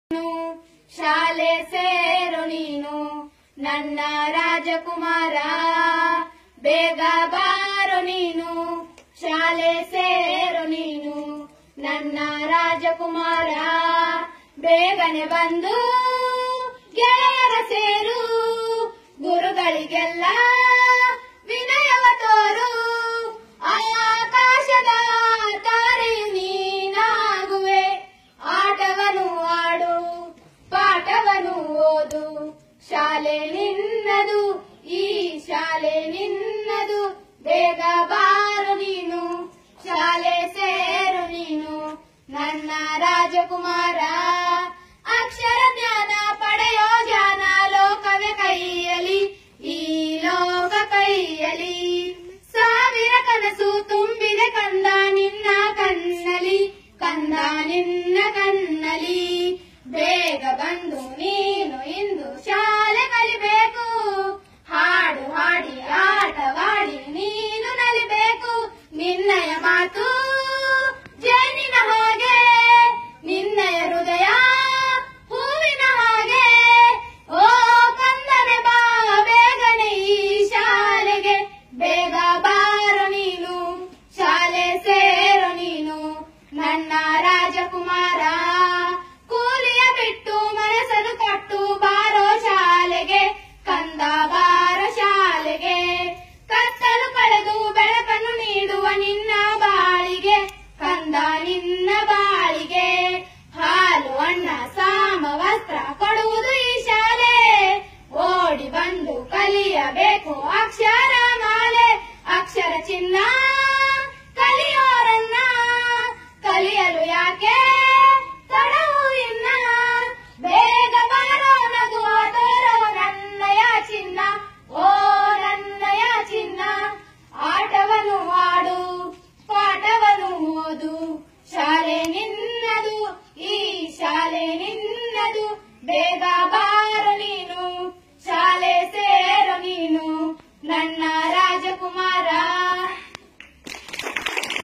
ಶಾಲೆ ಸೇರು ನೀನು ನನ್ನ ರಾಜಕುಮಾರ ಬೇಗ ಬಾರು ನೀನು ಶಾಲೆ ಸೇರು ನೀನು ನನ್ನ ರಾಜಕುಮಾರ ಬೇಗನೆ ಬಂದು ಗೆಳೆಯರ ಸೇರು ಗುರುಗಳಿಗೆಲ್ಲ ವಿನಯವ ತೋರು ಆಕಾಶದ ತಾರೆಯು ನೀನಾಗುವೆ ಆಟವನು ಆಡು ಪಾಠವನು ಓದು ಶಾಲೆ ನಿನ್ನದು ಈ ಶಾಲೆ ನಿನ್ನದು ಬೇಗ ಬಾರು ನೀನು ಶಾಲೆ ಸೇರು ನೀನು ನನ್ನ ರಾಜಕುಮಾರ ಅಕ್ಷರ ಜ್ಞಾನ ಪಡೆಯೋ ಜಾನ ಲೋಕವೇ ಕೈಯಲಿ ಈ ಲೋಕ ಕೈಯಲಿ ಸಾವಿರ ಕನಸು ತುಂಬಿದೆ ಕಂದ ನಿನ್ನ ಕಣ್ಣಲಿ ಕಂದ ನಿನ್ನ ಕಣ್ಣಲಿ ಬೇಗ ಬಂದು